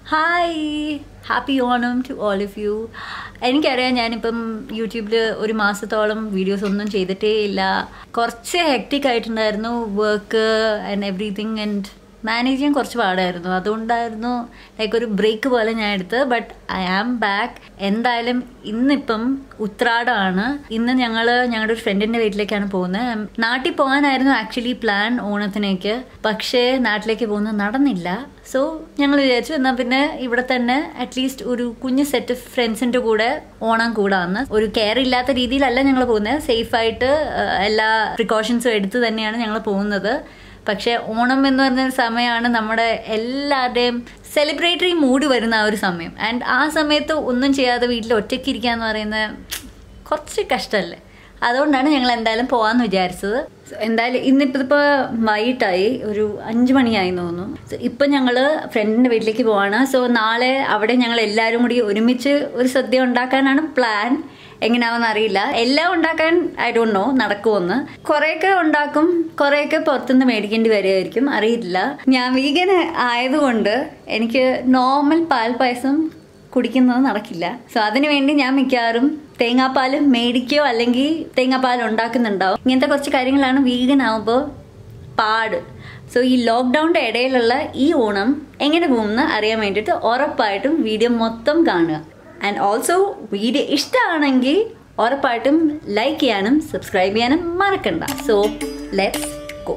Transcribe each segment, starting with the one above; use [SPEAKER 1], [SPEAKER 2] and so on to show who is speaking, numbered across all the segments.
[SPEAKER 1] Hi happy Onam to all of you എനിക്കറിയാം ഞാനിപ്പം യൂട്യൂബിൽ ഒരു മാസത്തോളം വീഡിയോസ് ഒന്നും ചെയ്തിട്ടേ ഇല്ല കുറച്ച് ഹെക്റ്റിക് ആയിട്ടുണ്ടായിരുന്നു work and everything and manage ചെയ്യാൻ കുറച്ച് പാടായിരുന്നു അതുകൊണ്ടായിരുന്നു ലൈക്ക് ഒരു ബ്രേക്ക് പോലെ ഞാൻ എടുത്തത് ബട്ട് ഐ ആം ബാക്ക് എന്തായാലും ഇന്നിപ്പം ഉത്രാടമാണ് ഇന്ന് ഞങ്ങൾ ഞങ്ങളുടെ ഒരു ഫ്രണ്ടിന്റെ വീട്ടിലേക്കാണ് പോകുന്നത് നാട്ടിൽ പോകാനായിരുന്നു ആക്ച്വലി പ്ലാൻ ഓണത്തിനേക്ക് പക്ഷേ നാട്ടിലേക്ക് പോകുന്നത് നടന്നില്ല സോ ഞങ്ങൾ വിചാരിച്ചു എന്നാൽ പിന്നെ ഇവിടെ തന്നെ അറ്റ്ലീസ്റ്റ് ഒരു കുഞ്ഞ് സെറ്റ് ഫ്രണ്ട്സിന്റെ കൂടെ ഓണം കൂടാന്ന് ഒരു കെയർ ഇല്ലാത്ത രീതിയിലല്ല ഞങ്ങൾ പോകുന്നത് സേഫായിട്ട് എല്ലാ പ്രിക്കോഷൻസും എടുത്ത് തന്നെയാണ് ഞങ്ങൾ പോകുന്നത് പക്ഷെ ഓണം എന്ന് പറഞ്ഞ ഒരു സമയമാണ് നമ്മുടെ എല്ലാവരുടെയും സെലിബ്രേറ്ററി മൂഡ് വരുന്ന ആ ഒരു സമയം ആൻഡ് ആ സമയത്ത് ഒന്നും ചെയ്യാതെ വീട്ടിൽ ഒറ്റയ്ക്ക് ഇരിക്കുക എന്ന് പറയുന്നത് കുറച്ച് കഷ്ടമല്ലേ അതുകൊണ്ടാണ് ഞങ്ങൾ എന്തായാലും പോകാമെന്ന് വിചാരിച്ചത് എന്തായാലും ഇന്നിപ്പോൾ ഇപ്പോൾ വൈകിട്ടായി ഒരു അഞ്ച് മണിയായി തോന്നുന്നു ഇപ്പം ഞങ്ങൾ ഫ്രണ്ടിൻ്റെ വീട്ടിലേക്ക് പോവാണ് സോ നാളെ അവിടെ ഞങ്ങൾ എല്ലാവരും കൂടി ഒരുമിച്ച് ഒരു സദ്യ ഉണ്ടാക്കാനാണ് പ്ലാൻ എങ്ങനെയാവെന്ന് അറിയില്ല എല്ലാം ഉണ്ടാക്കാൻ ഐ ഡോണ്ട് നോ നടക്കുമെന്ന് കുറേയൊക്കെ ഉണ്ടാക്കും കുറേയൊക്കെ പുറത്തുനിന്ന് മേടിക്കേണ്ടി വരുമായിരിക്കും അറിയില്ല ഞാൻ വീഗൻ ആയതുകൊണ്ട് എനിക്ക് നോർമൽ പാൽ പായസം കുടിക്കുന്നത് നടക്കില്ല സോ അതിനു വേണ്ടി ഞാൻ മിക്കവാറും തേങ്ങാപ്പാൽ മേടിക്കോ അല്ലെങ്കിൽ തേങ്ങാപ്പാൽ ഉണ്ടാക്കുന്നുണ്ടാവും ഇങ്ങനത്തെ കുറച്ച് കാര്യങ്ങളാണ് വീഗൻ ആവുമ്പോൾ പാട് സോ ഈ ലോക്ക്ഡൗണിന്റെ ഇടയിലുള്ള ഈ ഓണം എങ്ങനെ പോകുമെന്ന് അറിയാൻ വേണ്ടിയിട്ട് ഉറപ്പായിട്ടും വീഡിയോ മൊത്തം കാണുക ആൻഡ് ഓൾസോ വീഡിയോ ഇഷ്ടമാണെങ്കിൽ ഉറപ്പായിട്ടും ലൈക്ക് ചെയ്യാനും സബ്സ്ക്രൈബ് ചെയ്യാനും മറക്കണ്ട so let's go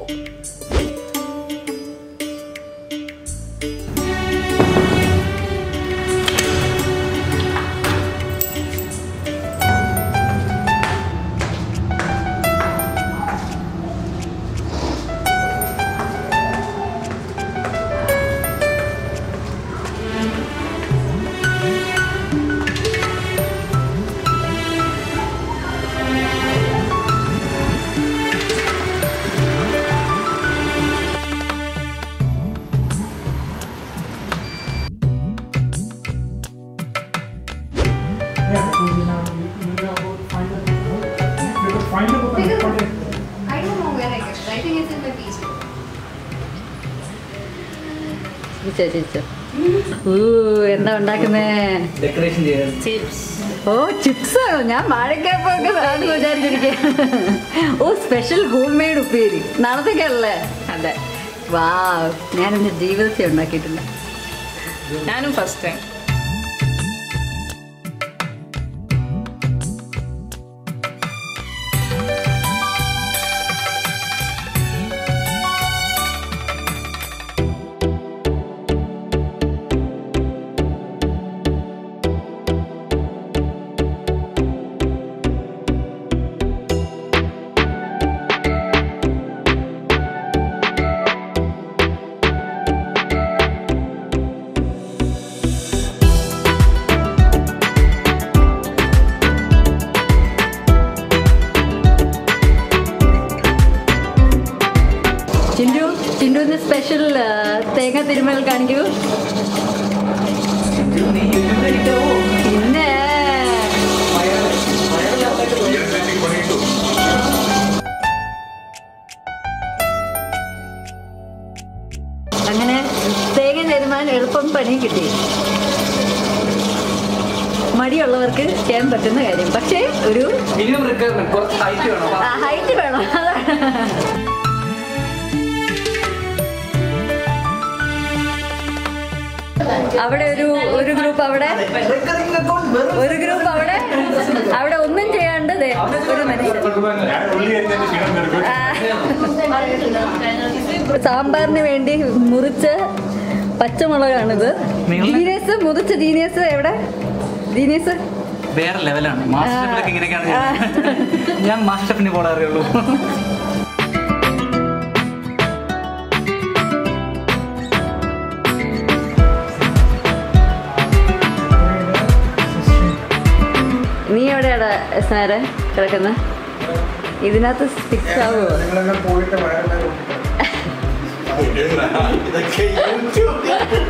[SPEAKER 2] Find a book and put it.
[SPEAKER 3] I don't know where I kept it. I think it's in my peace book.
[SPEAKER 1] എന്താ ഉണ്ടാക്കുന്നേ
[SPEAKER 4] ഡെക്കറേഷൻ ചെയ്യാൻ
[SPEAKER 1] ഓ ചിപ്സ് ആണോ ഞാൻ വാഴക്കാപ്പൊക്കെ സാധനം വിചാരിച്ചിരിക്കുക ഓ സ്പെഷ്യൽ ഹോം മെയ്ഡ് ഉപ്പേരി നാളത്തേക്കല്ലേ
[SPEAKER 5] അതെ
[SPEAKER 1] വാ ഞാൻ എന്റെ ജീവിതത്തെ ഉണ്ടാക്കിയിട്ടില്ല
[SPEAKER 5] ഞാനും ഫസ്റ്റ് ടൈം
[SPEAKER 1] ചിൻഡു ചിൻഡുവിന് സ്പെഷ്യൽ തേങ്ങ തിരുമൽ കാണിക്കൂ പിന്നെ അങ്ങനെ തേങ്ങ തിരുമാൻ എളുപ്പം പണി കിട്ടി മടിയുള്ളവർക്ക് ചെയ്യാൻ പറ്റുന്ന കാര്യം പക്ഷേ ഒരു
[SPEAKER 4] മിനിമം റിക്വയർമെന്റ് കുറച്ച് ഹൈറ്റ് വേണം
[SPEAKER 1] ഹൈറ്റ് വേണം അതാണ് അവിടെ ഒരു ഒരു ഗ്രൂപ്പ് അവിടെ ഒരു ഗ്രൂപ്പ് അവിടെ അവിടെ ഒന്നും ചെയ്യാണ്ട് ദേ ഒരു മനുഷ്യൻ ആ. സാമ്പാറിന് വേണ്ടി മുറിച്ച പച്ചമുളകാണിത്
[SPEAKER 4] നിങ്ങള്
[SPEAKER 1] ജീനിയസ് മുറിച്ച ജീനിയസ് എവിടെ ജീനിയസ്
[SPEAKER 4] വേറെ ലെവലാണ് മാസ്റ്റർ ഷെഫിലൊക്കെ ഇങ്ങനെയൊക്കെയാണ് ചെയ്യുന്നത്. ഞാൻ മാസ്റ്റർ ഷെഫിനെ പോലെ അറിയുള്ളൂ
[SPEAKER 1] നീ എവിടെയാടാ സാറ് കിടക്കുന്നത് ഇതിനകത്ത് ഫിക്സ് ആവുമോ
[SPEAKER 2] നിങ്ങളെല്ലാം പോയിട്ട് വയറിലായി
[SPEAKER 6] ഇതൊക്കെ യൂട്യൂബ്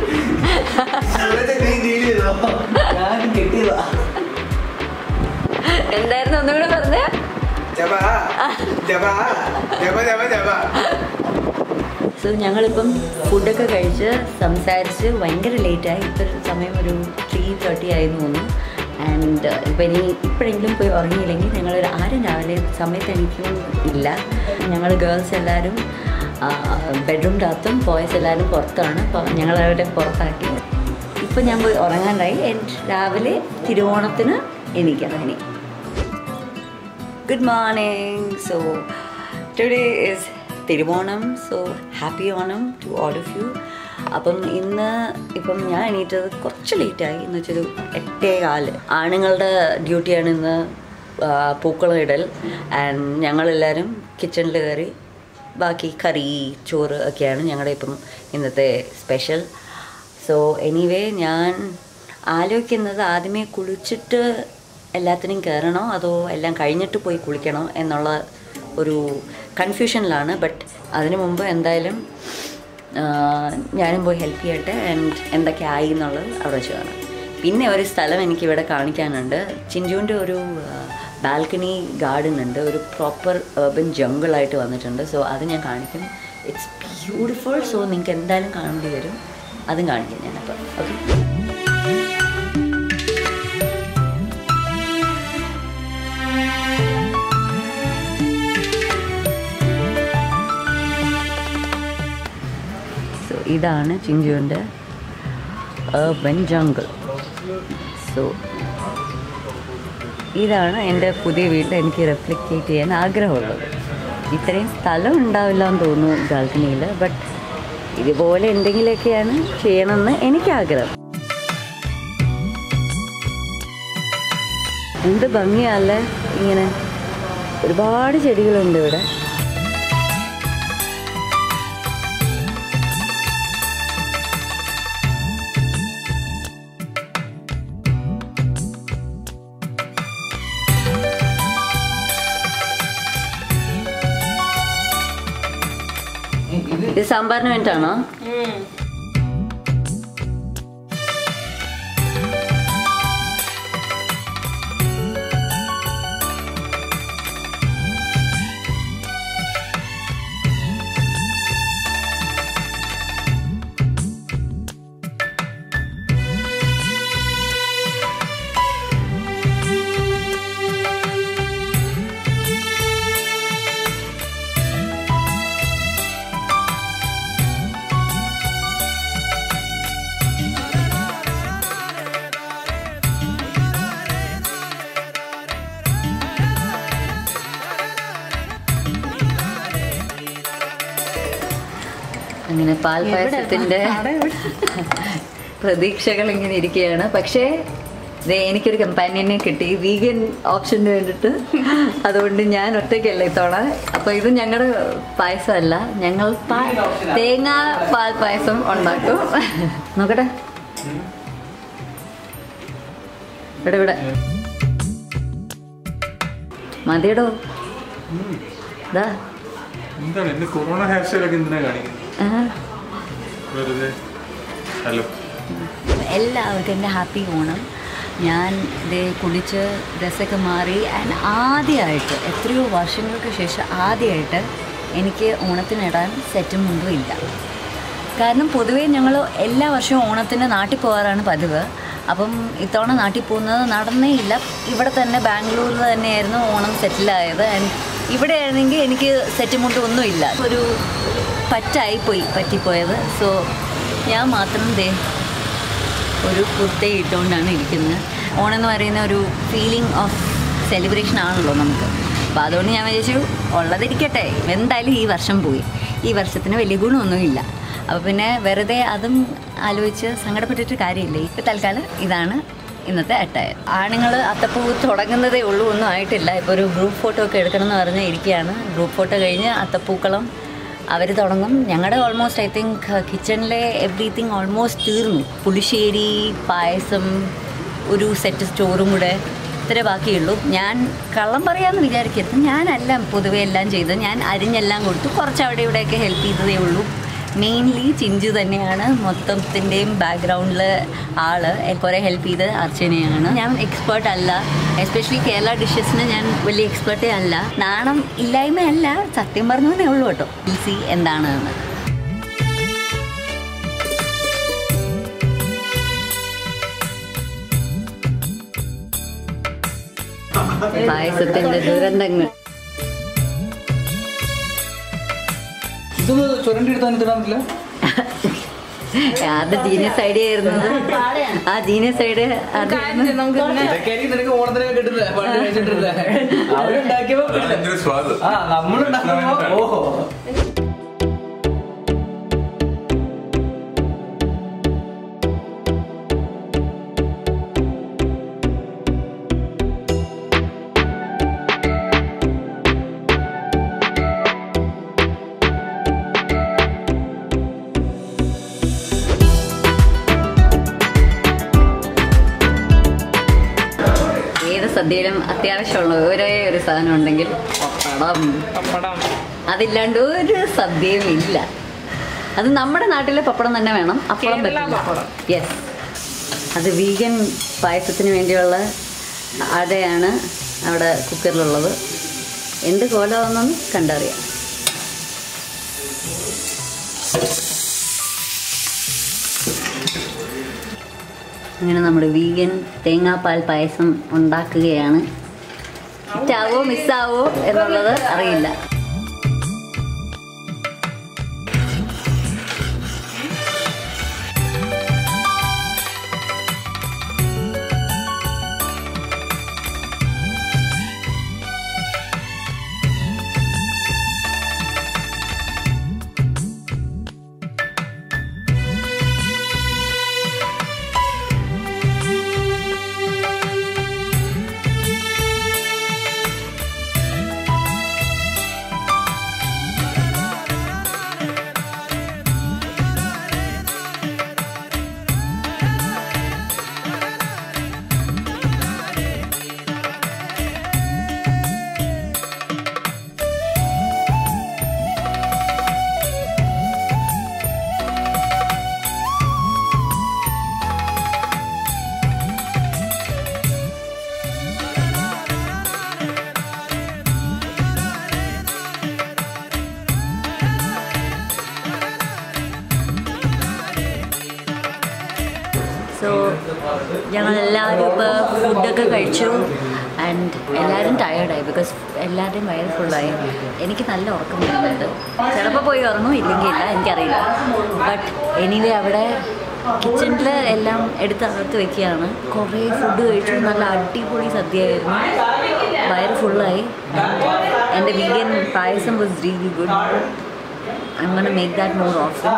[SPEAKER 6] നീ ഡീൽ ചെയ്തോ
[SPEAKER 4] ഞാൻ കെട്ടിയതാ
[SPEAKER 1] എന്തായിരുന്നു ഒന്നും കൂടെ പറഞ്ഞേ
[SPEAKER 2] ജബ ജബ ജബ ജബ ജബ
[SPEAKER 1] സോ ഞങ്ങളിപ്പം ഫുഡൊക്കെ കഴിച്ച് സംസാരിച്ച് ഭയങ്കര ലേറ്റായി ഇപ്പം സമയം ഒരു ത്രീ തേർട്ടി ആയെന്ന് തോന്നുന്നു ആൻഡ് ഇപ്പം ഇനി ഇപ്പോഴെങ്കിലും പോയി ഉറങ്ങിയില്ലെങ്കിൽ ഞങ്ങളൊരു ആരും രാവിലെ സമയത്ത് എനിക്കും ഇല്ല ഞങ്ങൾ ഗേൾസ് എല്ലാവരും ബെഡ്റൂമിൻ്റെ അകത്തും ബോയ്സ് എല്ലാവരും പുറത്താണ് അപ്പോൾ ഞങ്ങളവരെ പുറത്താക്കി ഇപ്പം ഞാൻ പോയി ഉറങ്ങാനായി ആൻഡ് രാവിലെ തിരുവോണത്തിന് എണീക്കണം ഇനി good morning so today is Thiruvonam so happy Onam to all of you അപ്പം ഇന്ന് ഇപ്പം ഞാൻ എണീറ്റത് കുറച്ച് ലേറ്റായി എന്ന് വെച്ചൊരു എട്ടേ കാല് ആണുങ്ങളുടെ ഡ്യൂട്ടിയാണ് ഇന്ന് ആ, പൂക്കളം ഇടൽ ആൻഡ് ഞങ്ങളെല്ലാവരും കിച്ചണിൽ കയറി ബാക്കി കറി ചോറ് ഒക്കെയാണ് ഞങ്ങളുടെ ഇപ്പം ഇന്നത്തെ സ്പെഷ്യൽ സോ എനിവേ ഞാൻ ആലോചിക്കുന്നത് ആദ്യമേ കുളിച്ചിട്ട് എല്ലാത്തിനും കയറണോ അതോ എല്ലാം കഴിഞ്ഞിട്ട് പോയി കുളിക്കണോ എന്നുള്ള ഒരു കൺഫ്യൂഷനിലാണ് ബട്ട് അതിനു മുമ്പ് എന്തായാലും ആ, ഞാനും പോയി ഹെൽപ്പ് ചെയ്യട്ടെ ആൻഡ് എന്തൊക്കെ ആയി എന്നുള്ളത് അവിടെ വെച്ച് കാണാം പിന്നെ ഒരു സ്ഥലം എനിക്കിവിടെ കാണിക്കാനുണ്ട് ചിഞ്ചുവിൻ്റെ ഒരു ബാൽക്കണി ഗാർഡൻ ഉണ്ട് ഒരു പ്രോപ്പർ urban jungle ആയിട്ട് വന്നിട്ടുണ്ട് സോ അത് ഞാൻ കാണിക്കും ഇറ്റ്സ് ബ്യൂട്ടിഫുൾ സോ നിങ്ങൾക്ക് എന്തായാലും കാണേണ്ടി വരും അതും കാണിക്കാം ഞാനപ്പോൾ ഓക്കെ സോ ഇതാണ് ചിഞ്ചുവിൻ്റെ urban jungle സോ ഇതാണ് എൻ്റെ പുതിയ വീട്ടിൽ എനിക്ക് റെഫ്ലക്റ്റേറ്റ് ചെയ്യാൻ ആഗ്രഹമുള്ളത് ഇത്രയും സ്ഥലം ഉണ്ടാവില്ല എന്ന് തോന്നുന്നു ബാൽക്കണിയിൽ ബട്ട് ഇതുപോലെ എന്തെങ്കിലുമൊക്കെയാണ് ചെയ്യണമെന്ന് എനിക്ക് ആഗ്രഹം എന്ത് ഭംഗിയല്ലേ ഇങ്ങനെ ഒരുപാട് ചെടികളുണ്ട് ഇവിടെ ഇത് സാമ്പാറിന് വേണ്ടിയിട്ടാണോ അങ്ങനെ പാൽപായസത്തിന്റെ പ്രതീക്ഷകൾ ഇങ്ങനെ ഇരിക്കുകയാണ് പക്ഷേ ദേ എനിക്കൊരു കമ്പാനിയനെ കിട്ടി വീഗൻ ഓപ്ഷന് വേണ്ടിയിട്ട് അതുകൊണ്ട് ഞാൻ ഒറ്റയ്ക്കല്ല ഇത്തവണ അപ്പൊ ഇത് ഞങ്ങളുടെ പായസമല്ല ഞങ്ങൾ പാൽ തേങ്ങ പാൽ പായസം ഉണ്ടാക്കും നോക്കട്ടെ ഇവിടെ ഇവിടെ മതിയടോ ഇതാ
[SPEAKER 2] എന്താണ് എന്റെ കൊറോണ ഹെയർ സ്റ്റൈലൊക്കെ എന്തിനാ കാണിക്കുന്നത്
[SPEAKER 1] ആ
[SPEAKER 2] വെറുതെ ഹലോ
[SPEAKER 1] എല്ലാവർക്കും എൻ്റെ ഹാപ്പി ഓണം ഞാൻ ദേ കുളിച്ച് ഡ്രസ്സൊക്കെ മാറി ആൻഡ് ആദ്യമായിട്ട് എത്രയോ വർഷങ്ങൾക്ക് ശേഷം ആദ്യമായിട്ട് എനിക്ക് ഓണത്തിനിടാൻ സെറ്റും മുണ്ടും ഇല്ല കാരണം പൊതുവേ ഞങ്ങൾ എല്ലാ വർഷവും ഓണത്തിന് നാട്ടിൽ പോകാറാണ് പതിവ് അപ്പം ഇത്തവണ നാട്ടിൽ പോകുന്നത് നടന്നേ ഇല്ല ഇവിടെ തന്നെ ബാംഗ്ലൂരിൽ തന്നെയായിരുന്നു ഓണം സെറ്റിലായത് ആൻഡ് ഇവിടെ ആണെങ്കിൽ എനിക്ക് സെറ്റ് മുണ്ടും ഒന്നുമില്ല ഒരു പറ്റായിപ്പോയി പറ്റിപ്പോയത് സോ ഞാൻ മാത്രം ദേ ഒരു കുർത്ത ഇട്ടുകൊണ്ടാണ് ഇരിക്കുന്നത് ഓണം എന്ന് പറയുന്ന ഒരു ഫീലിംഗ് ഓഫ് സെലിബ്രേഷൻ ആണല്ലോ നമുക്ക് അപ്പോൾ അതുകൊണ്ട് ഞാൻ വിചാരിച്ചു ഉള്ളതിരിക്കട്ടെ എന്തായാലും ഈ വർഷം പോയി ഈ വർഷത്തിന് വലിയ ഗുണമൊന്നുമില്ല അപ്പോൾ പിന്നെ വെറുതെ അതും ആലോചിച്ച് സങ്കടപ്പെട്ടിട്ട് കാര്യമില്ല ഇപ്പം തൽക്കാലം ഇതാണ് ഇന്നത്തെ അട്ടയർ ആണുങ്ങൾ അത്തപ്പൂ തുടങ്ങുന്നതേ ഉള്ളൂ ഒന്നും ആയിട്ടില്ല ഇപ്പോൾ ഒരു ഗ്രൂപ്പ് ഫോട്ടോ ഒക്കെ എടുക്കണം എന്ന് പറഞ്ഞ് ഇരിക്കുകയാണ് ഗ്രൂപ്പ് ഫോട്ടോ കഴിഞ്ഞ് അത്തപ്പൂക്കളം അവർ തുടങ്ങും ഞങ്ങളുടെ ഓൾമോസ്റ്റ് ഐ തിങ്ക് കിച്ചണിലെ എവ്രിതിങ് ഓൾമോസ്റ്റ് തീർന്നു പുളിശ്ശേരി പായസം ഒരു സെറ്റ് സ്റ്റോറും കൂടെ ഇത്രേ ബാക്കിയുള്ളൂ ഞാൻ കള്ളം പറയാമെന്ന് വിചാരിക്കരുത് ഞാനല്ല പൊതുവെ എല്ലാം ചെയ്തത് ഞാൻ അരിഞ്ഞെല്ലാം കൊടുത്തു കുറച്ച് അവിടെ ഇവിടെയൊക്കെ ഹെൽപ്പ് ചെയ്തതേ ഉള്ളൂ മെയിൻലി ചിഞ്ചു തന്നെയാണ് മൊത്തത്തിൻ്റെയും ബാക്ക്ഗ്രൗണ്ടിൽ ആള് കുറേ ഹെൽപ്പ് ചെയ്ത് അർച്ചനയാണ് ഞാൻ എക്സ്പേർട്ട് അല്ല എസ്പെഷ്യലി കേരള ഡിഷസിന് ഞാൻ വലിയ എക്സ്പേർട്ടേ അല്ല നാണം ഇല്ലായ്മയല്ല സത്യം പറഞ്ഞതേ ഉള്ളൂ കേട്ടോ സി എന്താണെന്ന് പായസത്തിന്റെ ദുരന്തങ്ങൾ
[SPEAKER 4] ഇതൊന്ന് ചുരണ്ടി എടുത്താൽ തിടാൻ പറ്റില്ല
[SPEAKER 1] അത് ജീനിയസ് ഐഡിയ ആയിരുന്നത് ആ ജീനിയസ് ഐഡിയ
[SPEAKER 5] കാര്യം നമുക്ക് ഇതിനെ
[SPEAKER 4] ഇതൊക്കെ ആയിരിക്കും നിനക്ക് ഓണത്തിനൊക്കെ കിട്ടില്ല പണ്ട് കഴിച്ചിട്ടില്ല അവരുണ്ടാക്കിയപ്പോ കിട്ടില്ല.
[SPEAKER 2] ഭയങ്കര സ്വാദ്
[SPEAKER 4] ആ നമ്മളുണ്ടാക്കുമ്പോ ഓഹോ
[SPEAKER 1] ഏത് സദ്യയിലും അത്യാവശ്യമുള്ള ഒരേ ഒരു സാധനം ഉണ്ടെങ്കിൽ പപ്പടം
[SPEAKER 5] പപ്പടം
[SPEAKER 1] അതില്ലാണ്ട് ഒരു സദ്യയും ഇല്ല അത് നമ്മുടെ നാട്ടിലെ പപ്പടം തന്നെ വേണം അപ്പളം
[SPEAKER 5] കേരള
[SPEAKER 1] പറ്റില്ല
[SPEAKER 5] പപ്പടം.
[SPEAKER 1] യെസ് അത് വീഗൻ പായസത്തിന് വേണ്ടിയുള്ള അടയാണ് അവിടെ കുക്കറിലുള്ളത് എന്ത് കോലമാണെന്നൊന്ന് കണ്ടറിയാം അങ്ങനെ നമ്മുടെ വീഗൻ തേങ്ങാപ്പാൽ പായസം ഉണ്ടാക്കുകയാണ് ഹിറ്റാവോ മിസ്സാവോ എന്നുള്ളത് അറിയില്ല സോ ഞങ്ങൾ എല്ലാവരും ഇപ്പോൾ ഫുഡൊക്കെ കഴിച്ചു ആൻഡ് എല്ലാവരും ടയേർഡായി ബിക്കോസ് എല്ലാവരുടെയും വയറ് ഫുള്ളായി എനിക്ക് നല്ല ഉറക്കം വരുന്നുണ്ട് ചിലപ്പോൾ പോയി ഉറങ്ങും ഇല്ലെങ്കിൽ ഇല്ല എനിക്കറിയില്ല ബട്ട് എനിവേ അവിടെ കിച്ചണിൽ എല്ലാം എടുത്ത് അകത്ത് വെക്കുകയാണ് കുറേ ഫുഡ് കഴിച്ചു നല്ല അടിപൊളി സദ്യയായിരുന്നു വയറ് ഫുള്ളായി എൻ്റെ vegan payasam was really good I'm gonna make that more often.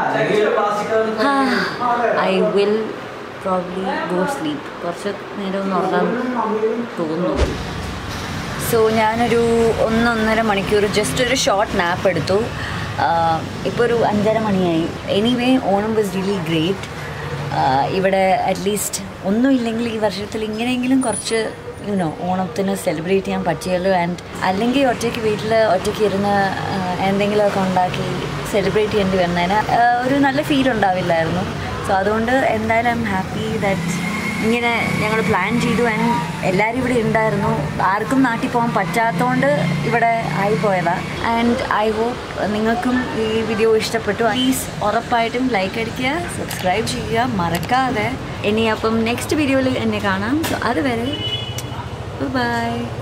[SPEAKER 1] I will probably go sleep. കുറച്ച് നേരം ഒന്ന് ഉറങ്ങാൻ തോന്നുന്നു സോ ഞാനൊരു ഒന്നൊന്നര മണിക്കൂർ ജസ്റ്റ് ഒരു ഷോർട്ട് നാപ്പ് എടുത്തു ഇപ്പോൾ ഒരു അഞ്ചര മണിയായി anyway Onam was really great ഇവിടെ അറ്റ്ലീസ്റ്റ് ഒന്നുമില്ലെങ്കിൽ ഈ വർഷത്തിൽ ഇങ്ങനെയെങ്കിലും കുറച്ച് യുനോ ഓണത്തിന് സെലിബ്രേറ്റ് ചെയ്യാൻ പറ്റിയല്ലോ ആൻഡ് അല്ലെങ്കിൽ ഒറ്റയ്ക്ക് വീട്ടിൽ ഒറ്റയ്ക്ക് ഇരുന്ന് ആ, എന്തെങ്കിലുമൊക്കെ ഉണ്ടാക്കി സെലിബ്രേറ്റ് ചെയ്യേണ്ടി വന്നതിന് ആ, ഒരു നല്ല ഫീൽ ഉണ്ടാവില്ലായിരുന്നു സോ അതുകൊണ്ട് എന്തായാലും ഐ എം ഹാപ്പി ദാറ്റ് ഇങ്ങനെ ഞങ്ങൾ പ്ലാൻ ചെയ്തു ആൻഡ് എല്ലാവരും ഇവിടെ ഉണ്ടായിരുന്നു ആർക്കും നാട്ടിൽ പോകാൻ പറ്റാത്തതുകൊണ്ട് ഇവിടെ ആയിപ്പോയതാണ് ആൻഡ് ഐ ഹോപ്പ് നിങ്ങൾക്കും ഈ വീഡിയോ ഇഷ്ടപ്പെട്ടു പ്ലീസ് ഉറപ്പായിട്ടും ലൈക്ക് അടിക്കുക സബ്സ്ക്രൈബ് ചെയ്യുക മറക്കാതെ ഇനി അപ്പം നെക്സ്റ്റ് വീഡിയോയിൽ എന്നെ കാണാം സോ അതുവരെ ബൈ